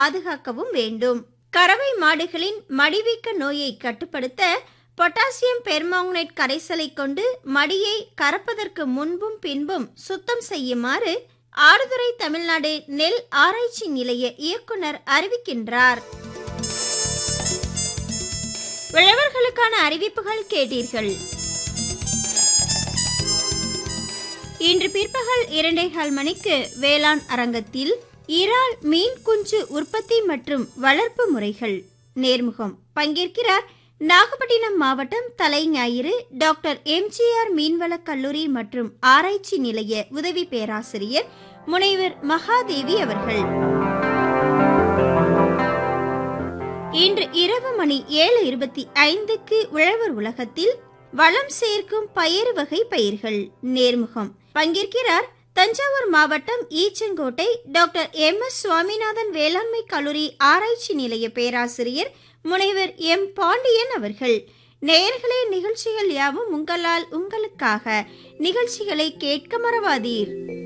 பாதுகாக்கவும் வேண்டும் கறவை மாடுகளின் மடிவீக்க நோயை கட்டுப்படுத்த பொட்டாசியம் பெர்மாங்கனேட் கரைசலை கொண்டு மடியை கறப்பதற்கு முன்பும் பின்பும் சுத்தம் செய்யுமாறு ஆடுதுறை தமிழ்நாடு நெல் ஆராய்ச்சி நிலைய இயக்குனர் அறிவிக்கின்றார் உழவர்களுக்கான அறிவிப்புகள் கேட்டீர்கள் இன்று பிற்பகல் இரண்டேகால் மணிக்கு வேளாண் அரங்கத்தில் இறால் மீன் குஞ்சு உற்பத்தி மற்றும் வளர்ப்பு முறைகள் நேர்முகம் பங்கேற்கிறார் நாகப்பட்டினம் மாவட்டம் தலைஞாயிறு டாக்டர் எம்ஜிஆர் மீன்வளக் கல்லூரி மற்றும் ஆராய்ச்சி நிலைய உதவி பேராசிரியர் முனைவர் மகாதேவி அவர்கள் இன்று இரவு மணி ஏழு இருபத்தி ஐந்துக்கு உழவர் உலகத்தில் வளம் சேர்க்கும் பயறு வகை பயிர்கள் நேர்முகம் பங்கேற்கிறார் தஞ்சாவூர் மாவட்டம் Eachangottai doctor M S Swaminathan வேளாண்மை கல்லூரி ஆராய்ச்சி நிலைய பேராசிரியர் முனைவர் எம் பாண்டியன் அவர்கள் நேயர்களே நிகழ்ச்சிகள் யாவும் உங்களால் உங்களுக்காக நிகழ்ச்சிகளை கேட்க மறவாதீர்